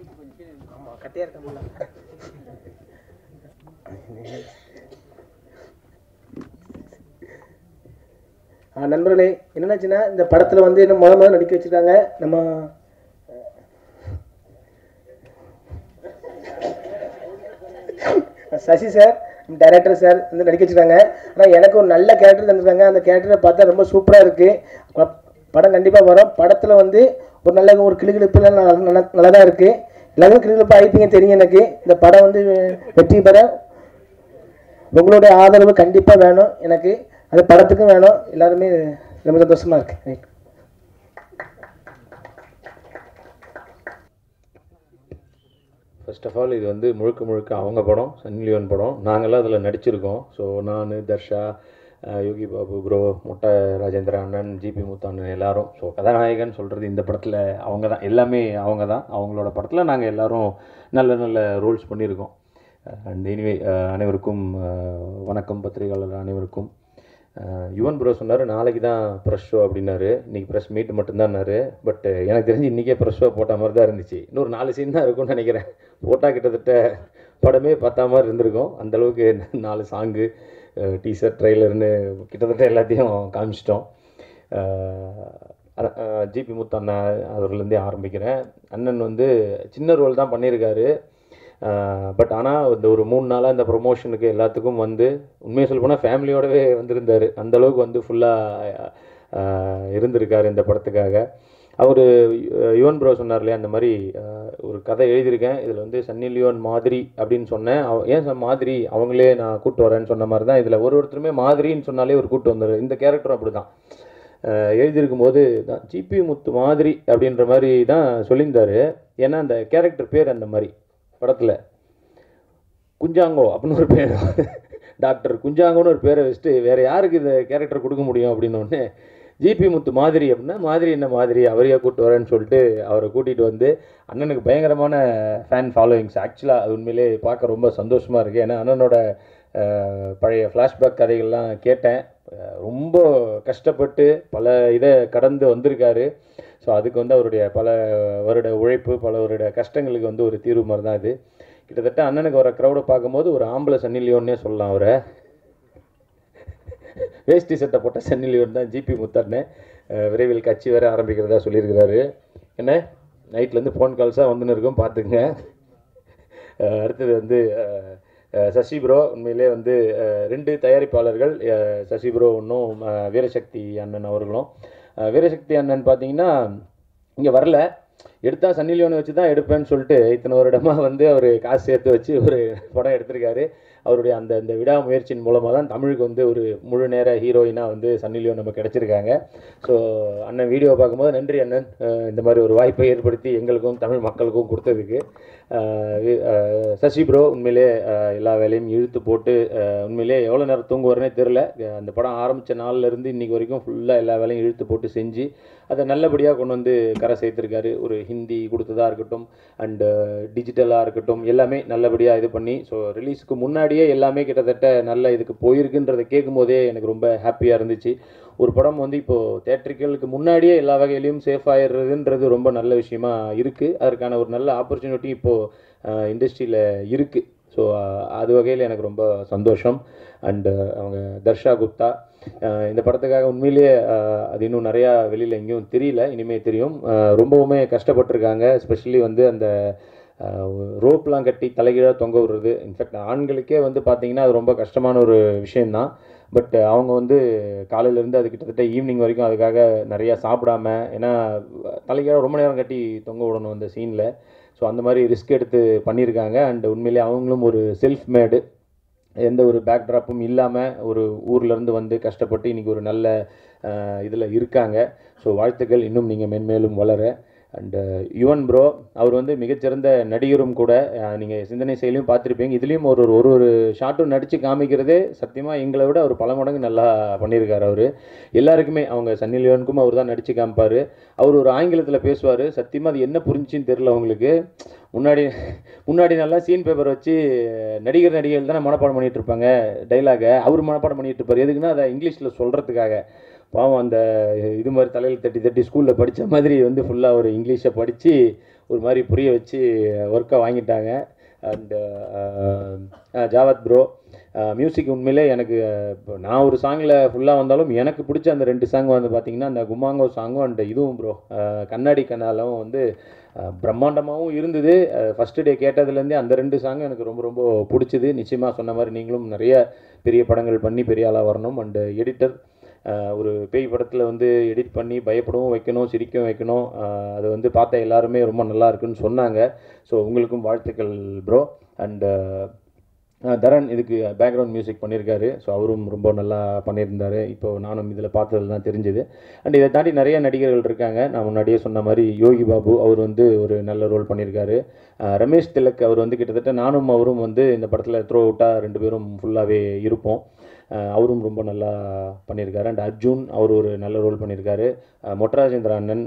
ஆமாம் கட்டியாக இருக்கமுல்ல ஆ நண்பர்களே என்னென்னாச்சுன்னா இந்த படத்தில் வந்து என்ன முத முதல்ல நடிக்க வச்சுருக்காங்க நம்ம சசி சார் டைரக்டர் சார் வந்து நடிக்க வச்சுருக்காங்க ஆனால் எனக்கு ஒரு நல்ல கேரக்டர் தந்திருக்காங்க அந்த கேரக்டரை பார்த்தா ரொம்ப சூப்பராக இருக்குது படம் கண்டிப்பாக வரும் படத்தில் வந்து ஒரு நல்ல ஒரு கிளுகிழப்பு நல்லா நல்லா நல்லா தான் இருக்குது எல்லாரும் கிளுகிழப்பு ஆகிப்பீங்க தெரியும் எனக்கு இந்த படம் வந்து வெற்றி பெற உங்களுடைய ஆதரவு கண்டிப்பாக வேணும் எனக்கு அது படத்துக்கும் வேணும் எல்லாருமே ரொம்ப சந்தோஷமாக இருக்கு ரைட் ஃபர்ஸ்ட் ஆஃப் ஆல் இது வந்து முழுக்க முழுக்க அவங்க படம் சன்னி லியோன் படம் நாங்கள்லாம் அதில் நடிச்சிருக்கோம் ஸோ நான் தர்ஷா அஹ், யோகி பாபு ப்ரோ முட்டை ராஜேந்திர அண்ணன் ஜிபி முத்து அண்ணன் எல்லாரும் ஸோ கதாநாயகன் சொல்கிறது இந்த படத்தில் அவங்க தான் எல்லாமே அவங்க தான் அவங்களோட படத்தில் நாங்கள் எல்லாரும் நல்ல நல்ல ரோல்ஸ் பண்ணியிருக்கோம் அண்ட் எனிவே அனைவருக்கும் அஹ், வணக்கம் பத்திரிகையாளர் அனைவருக்கும் அஹ், யுவன் ப்ரோ சொன்னார் நாளைக்கு தான் ப்ரெஷ் ஷோ அப்படின்னாரு இன்றைக்கி ப்ரெஸ் மீட் மட்டும்தான்னாரு பட் எனக்கு தெரிஞ்சு இன்றைக்கே ப்ரெஷ் ஷோ போட்ட மாதிரி தான் இருந்துச்சு இன்னொரு நாலு சீன் தான் இருக்கும்னு நினைக்கிறேன் போட்டால் கிட்டத்தட்ட படமே பார்த்தா மாதிரி இருந்திருக்கும் அந்தளவுக்கு நாலு சாங்கு டீசர் ட்ரெய்லர்னு கிட்டத்தட்ட எல்லாத்தையும் காமிச்சிட்டோம் ஜிபி முத்து அண்ணா அவர்லேருந்தே ஆரம்பிக்கிறேன் அண்ணன் வந்து சின்ன ரோல் தான் பண்ணியிருக்காரு பட் ஆனால் இந்த ஒரு மூணு நாளாக இந்த ப்ரொமோஷனுக்கு எல்லாத்துக்கும் வந்து உண்மையை சொல்ல போனால் ஃபேமிலியோடவே வந்திருந்தார் அந்த அளவுக்கு வந்து ஃபுல்லாக இருந்திருக்காரு இந்த படத்துக்காக அவர் யுவன் ப்ரோ சொன்னார் இல்லையா அந்த மாதிரி அஹ், ஒரு கதை எழுதியிருக்கேன் இதில் வந்து சன்னி லியோன் மாதிரி அப்படின்னு சொன்னேன் அவ- ஏன் சார் மாதிரி அவங்களே நான் கூட்டு வரேன்னு சொன்ன மாதிரி தான் இதில் ஒரு ஒருத்தருமே மாதிரின்னு சொன்னாலே ஒரு கூட்டு வந்தார் இந்த கேரக்டரும் அப்படி தான் எழுதியிருக்கும் போது தான் ஜிபி முத்து மாதிரி அப்படின்ற மாதிரி தான் சொல்லியிருந்தாரு ஏன்னா அந்த கேரக்டர் பேர் அந்த மாதிரி படத்தில் குஞ்சாங்கோ அப்படின்னு ஒரு பேர் டாக்டர் குஞ்சாங்கோன்னு ஒரு பேரை வச்சுட்டு வேறு யாருக்கு இந்த கேரக்டர் கொடுக்க முடியும் அப்படின்னு ஒன்று ஜிபி முத்து மாதிரி அப்படின்னா மாதிரி என்ன மாதிரி அவரையே கூப்பிட்டு வரேன்னு சொல்லிட்டு அவரை கூட்டிகிட்டு வந்து அண்ணனுக்கு பயங்கரமான ஃபேன் ஃபாலோயிங்ஸ் ஆக்சுவலாக அது உண்மையிலே பார்க்க ரொம்ப சந்தோஷமாக இருக்குது ஏன்னா அண்ணனோட அஹ், பழைய ஃப்ளாஷ்பேக் கதைகள்லாம் கேட்டேன் அஹ், ரொம்ப கஷ்டப்பட்டு பல இதை கடந்து வந்திருக்காரு ஸோ அதுக்கு வந்து அவருடைய பல வருட உழைப்பு பல வருட கஷ்டங்களுக்கு வந்து ஒரு தீர்வு மாதிரி தான் இது கிட்டத்தட்ட அண்ணனுக்கு வர க்ரௌடை பார்க்கும்போது ஒரு ஆம்பளை சன்னி லியோன்னே சொல்லலாம் அவரை வேஷ்டி சட்டை போட்ட சன்னி லியோன் தான் ஜிபி முத்தண்ணே அஹ் விரைவில் கட்சி வேற ஆரம்பிக்கிறதா சொல்லியிருக்கிறாரு என்ன நைட்லேருந்து ஃபோன் கால்ஸாக வந்துன்னு இருக்கும் பார்த்துக்குங்க அஹ் அடுத்தது வந்து அஹ், அஹ், சசி ப்ரோ உண்மையிலே வந்து அஹ், ரெண்டு தயாரிப்பாளர்கள் அஹ், சசி ப்ரோ ஒன்றும் வீரசக்தி அண்ணன் அவர்களும் அஹ், வீரசக்தி அண்ணன் பார்த்தீங்கன்னா இங்கே வரல எடுத்தா சன்னி லியோனை வச்சு தான் எடுப்பேன்னு சொல்லிட்டு இத்தனை வருடமாக வந்து அவர் காசு சேர்த்து வச்சு ஒரு படம் எடுத்திருக்காரு அவருடைய அந்த அந்த விடாமுயற்சியின் மூலமாக தான் தமிழுக்கு வந்து ஒரு முழு நேர ஹீரோயினாக வந்து சன்னி லியோன் நம்ம கிடச்சிருக்காங்க ஸோ அண்ணன் வீடியோ பார்க்கும்போது நன்றி அண்ணன் அஹ் இந்த மாதிரி ஒரு வாய்ப்பை ஏற்படுத்தி எங்களுக்கும் தமிழ் மக்களுக்கும் கொடுத்ததுக்கு அஹ் வி- அஹ் சசி ப்ரோ உண்மையிலே அஹ் எல்லா வேலையும் இழுத்து போட்டு அஹ் உண்மையிலே எவ்வளோ நேரம் தூங்குவார்னே தெரில அந்த படம் ஆரம்பித்த நாள்லேருந்து இன்றைக்கி வரைக்கும் ஃபுல்லாக எல்லா வேலையும் இழுத்து போட்டு செஞ்சு அதை நல்லபடியாக கொண்டு வந்து கரை சேர்த்துருக்காரு ஒரு ஹிந்தி கொடுத்ததாக இருக்கட்டும் அண்டு டிஜிட்டலாக இருக்கட்டும் எல்லாமே நல்லபடியாக இது பண்ணி ஸோ ரிலீஸுக்கு முன்னாடியே எல்லாமே கிட்டத்தட்ட நல்ல இதுக்கு போயிருக்குன்றதை கேட்கும்போதே எனக்கு ரொம்ப ஹாப்பியாக இருந்துச்சு ஒரு படம் வந்து இப்போது தேட்டரிக்கலுக்கு முன்னாடியே எல்லா வகையிலையும் சேஃப் ஆயிடுறதுன்றது ரொம்ப நல்ல விஷயமா இருக்குது அதற்கான ஒரு நல்ல ஆப்பர்ச்சுனிட்டி இப்போது இண்டஸ்ட்ரியில் இருக்குது ஸோ அது வகையில் எனக்கு ரொம்ப சந்தோஷம் அண்டு அவங்க தர்ஷா குப்தா அஹ் இந்த படத்துக்காக உண்மையிலேயே அஹ், அது இன்னும் நிறையா வெளியில் எங்கேயும் தெரியல இனிமேல் தெரியும் அஹ் ரொம்பவுமே கஷ்டப்பட்டிருக்காங்க எஸ்பெஷலி வந்து அந்த ரோப்லாம் கட்டி தலைகீழாக தொங்க விடுறது இன்ஃபேக்ட் ஆண்களுக்கே வந்து பார்த்தீங்கன்னா அது ரொம்ப கஷ்டமான ஒரு விஷயந்தான் பட் அவங்க வந்து காலையிலேருந்து அது கிட்டத்தட்ட ஈவினிங் வரைக்கும் அதுக்காக நிறையா சாப்பிடாம ஏன்னா தலைகீழாக ரொம்ப நேரம் கட்டி தொங்க விடணும் அந்த சீனில் ஸோ அந்த மாதிரி ரிஸ்க் எடுத்து பண்ணியிருக்காங்க அண்ட் உண்மையிலேயே அவங்களும் ஒரு செல்ஃப் மேடு எந்த ஒரு பேக்ட்ராப்பும் இல்லாமல் ஒரு ஊர்லேருந்து வந்து கஷ்டப்பட்டு இன்றைக்கி ஒரு நல்ல இதில் இருக்காங்க ஸோ வாழ்த்துக்கள் இன்னும் நீங்கள் மென்மேலும் வளர அண்டு யுவன் ப்ரோ அவர் வந்து மிகச்சிறந்த நடிகரும் கூட நீங்கள் சிந்தனை செயலியும் பார்த்துருப்பீங்க இதுலேயும் ஒரு ஒரு ஒரு ஒரு ஷார்ட்டும் நடித்து காமிக்கிறதே சத்தியமாக எங்களை விட அவர் பல மடங்கு நல்லா பண்ணியிருக்காரு அவர் எல்லாருக்குமே அவங்க சன்னி லியோனுக்கும் அவர் தான் நடித்து காமிப்பார் அவர் ஒரு ஆங்கிலத்தில் பேசுவார் சத்தியமாக அது என்ன புரிஞ்சுன்னு தெரில அவங்களுக்கு முன்னாடி முன்னாடி நல்லா சீன் பேப்பர் வச்சு நடிகர் நடிகைகள் தானே மனப்பாடம் பண்ணிட்டு இருப்பாங்க டைலாகை அவர் மனப்பாடம் பண்ணிட்டு இருப்பார் எதுக்குன்னா அதை இங்கிலீஷில் சொல்கிறதுக்காக பாவம் அந்த இது மாதிரி தலையில் தட்டி தட்டி ஸ்கூலில் படித்த மாதிரி வந்து ஃபுல்லாக ஒரு இங்கிலீஷை படித்து ஒரு மாதிரி புரிய வச்சு ஒர்க்கை வாங்கிட்டாங்க அண்டு ஜாவத் ப்ரோ மியூசிக் உண்மையிலே எனக்கு அஹ், இப்போ நான் ஒரு சாங்கில் ஃபுல்லாக வந்தாலும் எனக்கு பிடிச்ச அந்த ரெண்டு சாங் வந்து பார்த்தீங்கன்னா அந்த குமாங்கோ சாங்கும் அண்ட் இதுவும் ப்ரோ கண்ணாடி கண்ணாலும் வந்து அஹ், பிரம்மாண்டமாகவும் இருந்தது ஃபஸ்ட்டு டே கேட்டதுலேருந்தே அந்த ரெண்டு சாங்கும் எனக்கு ரொம்ப ரொம்ப பிடிச்சது நிச்சயமாக சொன்ன மாதிரி நீங்களும் நிறைய பெரிய படங்கள் பண்ணி பெரிய ஆளாக வரணும் அண்டு எடிட்டர் ஒரு பேய் படத்தில் வந்து எடிட் பண்ணி பயப்படவும் வைக்கணும் சிரிக்கவும் வைக்கணும் அஹ், அது வந்து பார்த்த எல்லாருமே ரொம்ப நல்லா இருக்குன்னு சொன்னாங்க ஸோ உங்களுக்கும் வாழ்த்துக்கள் ப்ரோ அண்டு தரன் இதுக்கு பேக்ரவுண்ட் மியூசிக் பண்ணியிருக்காரு ஸோ அவரும் ரொம்ப நல்லா பண்ணியிருந்தாரு இப்போ நானும் இதில் பார்த்தது தான் தெரிஞ்சுது அண்ட் இதை தாண்டி நிறைய நடிகர்கள் இருக்காங்க நான் முன்னாடியே சொன்ன மாதிரி யோகி பாபு அவர் வந்து ஒரு நல்ல ரோல் பண்ணியிருக்காரு அஹ் ரமேஷ் திலக் அவர் வந்து கிட்டத்தட்ட நானும் அவரும் வந்து இந்த படத்தில் த்ரோ அவுட்டாக ரெண்டு பேரும் ஃபுல்லாகவே இருப்போம் அஹ் அவரும் ரொம்ப நல்லா பண்ணியிருக்காரு அண்ட் அர்ஜுன் அவர் ஒரு நல்ல ரோல் பண்ணியிருக்காரு அஹ் மொட்டராஜேந்திர அண்ணன்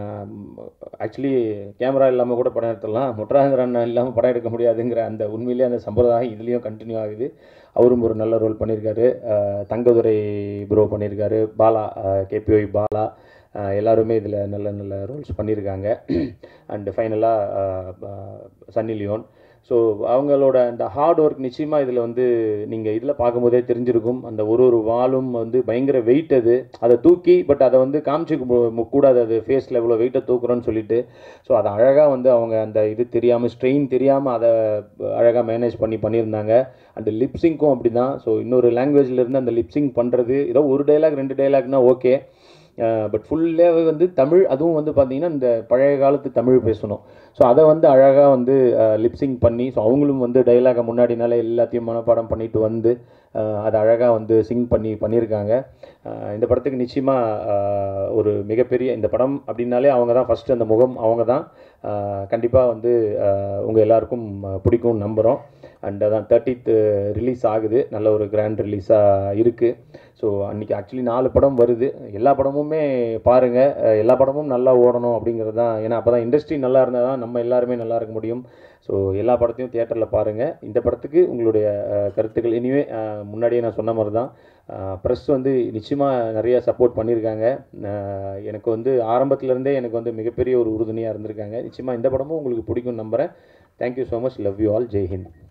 ஆக்சுவலி கேமரா இல்லாமல் கூட படம் எடுத்துடலாம் மொட்டராஜேந்திர அண்ணன் இல்லாமல் படம் எடுக்க முடியாதுங்கிற அந்த உண்மையிலேயே அந்த சம்பிரதாயம் இதுலேயும் கண்டினியூ ஆகுது அவரும் ஒரு நல்ல ரோல் பண்ணியிருக்காரு அஹ் தங்கதுரை ப்ரோ பண்ணியிருக்காரு பாலா கேபிஒய் பாலா அஹ் எல்லாருமே இதில் நல்ல நல்ல ரோல்ஸ் பண்ணியிருக்காங்க அண்டு ஃபைனலாக சன்னி லியோன் ஸோ அவங்களோட அந்த ஹார்ட் ஒர்க் நிச்சயமாக இதில் வந்து நீங்கள் இதில் பார்க்கும்போதே தெரிஞ்சிருக்கும் அந்த ஒரு ஒரு வாலும் வந்து பயங்கர வெயிட் அது அதை தூக்கி பட் அதை வந்து காமிச்சிக்க மு- கூடாது அது ஃபேஸில் இவ்வளோ வெயிட்டை தூக்குறோன்னு சொல்லிட்டு ஸோ அதை அழகாக வந்து அவங்க அந்த இது தெரியாமல் ஸ்ட்ரெயின் தெரியாமல் அதை அழகாக மேனேஜ் பண்ணி பண்ணியிருந்தாங்க அண்ட் லிப்ஸிங்க்கும் அப்படி தான் ஸோ இன்னொரு லாங்குவேஜில் இருந்து அந்த லிப்ஸிங் பண்ணுறது ஏதோ ஒரு டைலாக் ரெண்டு டைலாக்னா ஓகே பட் ஃபுல்லாகவே வந்து தமிழ் அதுவும் வந்து பார்த்தீங்கன்னா இந்த பழைய காலத்து தமிழ் பேசணும் ஸோ அதை வந்து அழகாக வந்து லிப்ஸிங் பண்ணி ஸோ அவங்களும் வந்து டைலாகை முன்னாடினால எல்லாத்தையும் மனப்பாடம் பண்ணிட்டு வந்து அஹ், அதை அழகாக வந்து சிங் பண்ணி பண்ணியிருக்காங்க அஹ், இந்த படத்துக்கு நிச்சயமாக ஒரு மிகப்பெரிய இந்த படம் அப்படின்னாலே அவங்க தான் ஃபஸ்ட்டு அந்த முகம் அவங்க தான் கண்டிப்பாக வந்து உங்கள் எல்லாருக்கும் அஹ், பிடிக்கும்னு நம்புகிறோம் அண்ட் அதான் தேர்ட்டித் ரிலீஸ் ஆகுது நல்ல ஒரு கிராண்ட் ரிலீஸாக இருக்குது ஸோ அன்றைக்கி ஆக்சுவலி நாலு படம் வருது எல்லா படமுமே பாருங்கள் எல்லா படமும் நல்லா ஓடணும் அப்படிங்கிறது தான் ஏன்னா அப்போ தான் இண்டஸ்ட்ரி நல்லா இருந்தால் தான் நம்ம எல்லாருமே நல்லா இருக்க முடியும் ஸோ எல்லா படத்தையும் தியேட்டரில் பாருங்கள் இந்த படத்துக்கு உங்களுடைய அஹ், கருத்துக்கள் இனிமே அஹ், முன்னாடியே நான் சொன்ன மாதிரி தான் ப்ரெஸ் வந்து நிச்சயமாக நிறைய சப்போர்ட் பண்ணியிருக்காங்க அஹ், எனக்கு வந்து ஆரம்பத்துலேருந்தே எனக்கு வந்து மிகப்பெரிய ஒரு உறுதுணையாக இருந்திருக்காங்க நிச்சயமாக இந்த படமும் உங்களுக்கு பிடிக்கும் நம்புகிறேன் thank you so much love you all Jai Hind